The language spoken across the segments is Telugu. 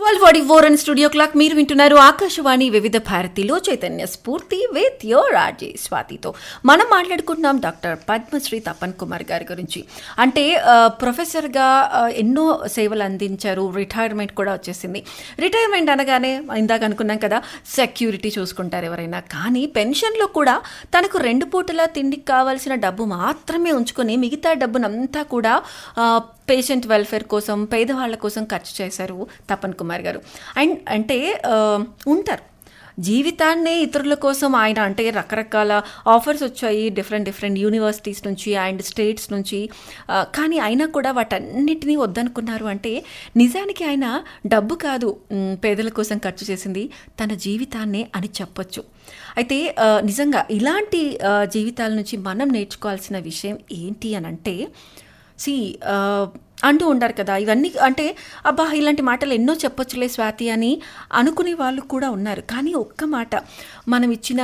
twelve forty four and studio clock మీరు వింటున్నారు ఆకాశవాణి వివిధ భారతిలో చైతన్య స్ఫూర్తి విత్ యోర్ రాజే స్వాతితో మనం మాట్లాడుకుంటున్నాం డాక్టర్ పద్మశ్రీ తపన్ కుమార్ గారి గురించి అంటే ఆ, ప్రొఫెసర్గా ఆ, ఎన్నో సేవలు అందించారు రిటైర్మెంట్ కూడా వచ్చేసింది రిటైర్మెంట్ అనగానే ఇందాక అనుకున్నాం కదా సెక్యూరిటీ చూసుకుంటారు ఎవరైనా కానీ పెన్షన్లో కూడా తనకు రెండు పూటల తిండికి కావాల్సిన డబ్బు మాత్రమే ఉంచుకొని మిగతా డబ్బునంతా కూడా ఆ, పేషెంట్ వెల్ఫేర్ కోసం పేదవాళ్ళ కోసం ఖర్చు చేశారు తపన్ కుమార్ గారు అండ్ అంటే ఆ, ఉంటారు జీవితాన్నే ఇతరుల కోసం ఆయన అంటే రకరకాల ఆఫర్స్ వచ్చాయి డిఫరెంట్ డిఫరెంట్ యూనివర్సిటీస్ నుంచి అండ్ స్టేట్స్ నుంచి ఆ, కానీ అయినా కూడా వాటన్నిటినీ వద్దనుకున్నారు అంటే నిజానికి ఆయన డబ్బు కాదు మ్, పేదల కోసం ఖర్చు చేసింది తన జీవితాన్నే అని చెప్పొచ్చు అయితే ఆ, నిజంగా ఇలాంటి ఆ, జీవితాల నుంచి మనం నేర్చుకోవాల్సిన విషయం ఏంటి అని అంటే సి అంటూ ఉంటారు కదా ఇవన్నీ అంటే అబ్బా ఇలాంటి మాటలు ఎన్నో చెప్పొచ్చులే స్వాతి అని అనుకునే వాళ్ళు కూడా ఉన్నారు కానీ ఒక్క మాట మనం ఇచ్చిన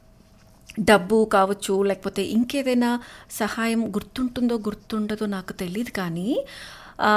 డబ్బు కావచ్చు లేకపోతే ఇంకేదైనా సహాయం గుర్తుంటుందో గుర్తుండదో నాకు తెలియదు కానీ ఆ,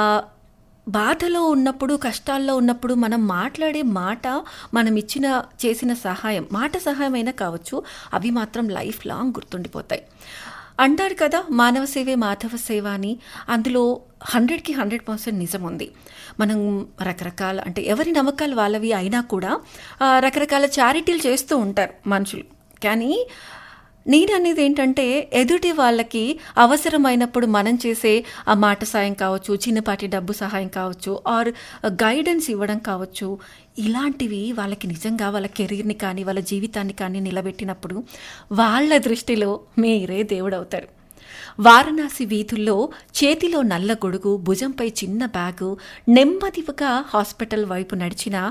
బాధలో ఉన్నప్పుడు కష్టాల్లో ఉన్నప్పుడు మనం మాట్లాడే మాట మనం ఇచ్చిన చేసిన సహాయం మాట సహాయం అయినా కావచ్చు అవి మాత్రం లైఫ్ లాంగ్ గుర్తుండిపోతాయి అంటారు కదా మానవ సేవే మాధవ సేవ అని అందులో హండ్రెడ్కి హండ్రెడ్ పర్సెంట్ నిజం ఉంది మనం రకరకాల అంటే ఎవరి నమ్మకాలు వాళ్ళవి అయినా కూడా ఆ, రకరకాల చారిటీలు చేస్తూ ఉంటారు మనుషులు కానీ నేను అనేది ఏంటంటే ఎదుటి వాళ్ళకి అవసరమైనప్పుడు మనం చేసే ఆ మాట సాయం కావచ్చు చిన్నపాటి డబ్బు సహాయం కావచ్చు ఆర్ గైడెన్స్ ఇవ్వడం కావచ్చు ఇలాంటివి వాళ్ళకి నిజంగా వాళ్ళ కెరీర్ని కానీ వాళ్ళ జీవితాన్ని కానీ నిలబెట్టినప్పుడు వాళ్ళ దృష్టిలో మీరే దేవుడవుతారు వారణాసి వీధుల్లో చేతిలో నల్ల గొడుగు భుజంపై చిన్న బ్యాగు నెమ్మదిగా హాస్పిటల్ వైపు నడిచిన